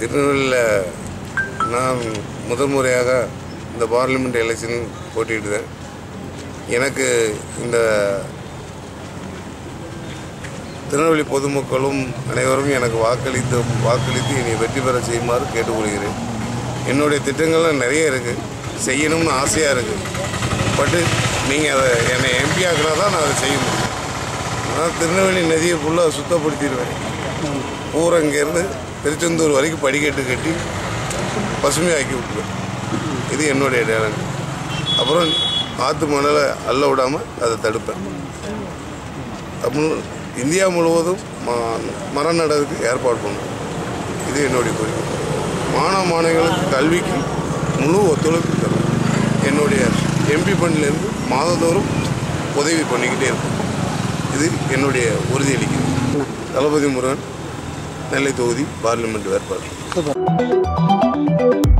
திருநெல்வேலியில் நான் முதல் முறையாக இந்த பார்லிமெண்ட் எலெக்ஷன் போட்டியிடுறேன் எனக்கு இந்த திருநெல்வேலி பொதுமக்களும் அனைவரும் எனக்கு வாக்களித்து வாக்களித்து என்னை வெற்றி பெற செய்யுமாறு கேட்டுக்கொள்கிறேன் என்னுடைய திட்டங்கள்லாம் நிறைய இருக்குது செய்யணும்னு ஆசையாக இருக்குது பட்டு நீங்கள் அதை என்னை எம்பி ஆக்கினா தான் நான் அதை செய்ய முடியும் நான் திருநெல்வேலி நதியை ஃபுல்லாக சுத்தப்படுத்திடுவேன் பூரா இங்கேருந்து திருச்செந்தூர் வரைக்கும் படிக்கட்டு கட்டி பசுமையாக்கி விட்டுருவேன் இது என்னுடைய டேலண்ட் அப்புறம் ஆற்று மணலை அள்ள விடாமல் அதை தடுப்பேன் தமிழ் இந்தியா முழுவதும் ம- மரம் நடவுக்கு ஏற்பாடு பண்ணும் இது என்னுடைய கோரிக்கை மாணவ மாணவிகளுக்கு கல்விக்கு முழு ஒத்துழைப்பு தரும் என்னுடைய எம்பி ஃபண்ட்லேருந்து மாதந்தோறும் உதவி பண்ணிக்கிட்டே இருக்கும் இது என்னுடைய உறுதியளிக்கிறது தளபதி முருகன் நெல்லை தொகுதி பார்லிமெண்ட் வேட்பாளர் சூப்பர்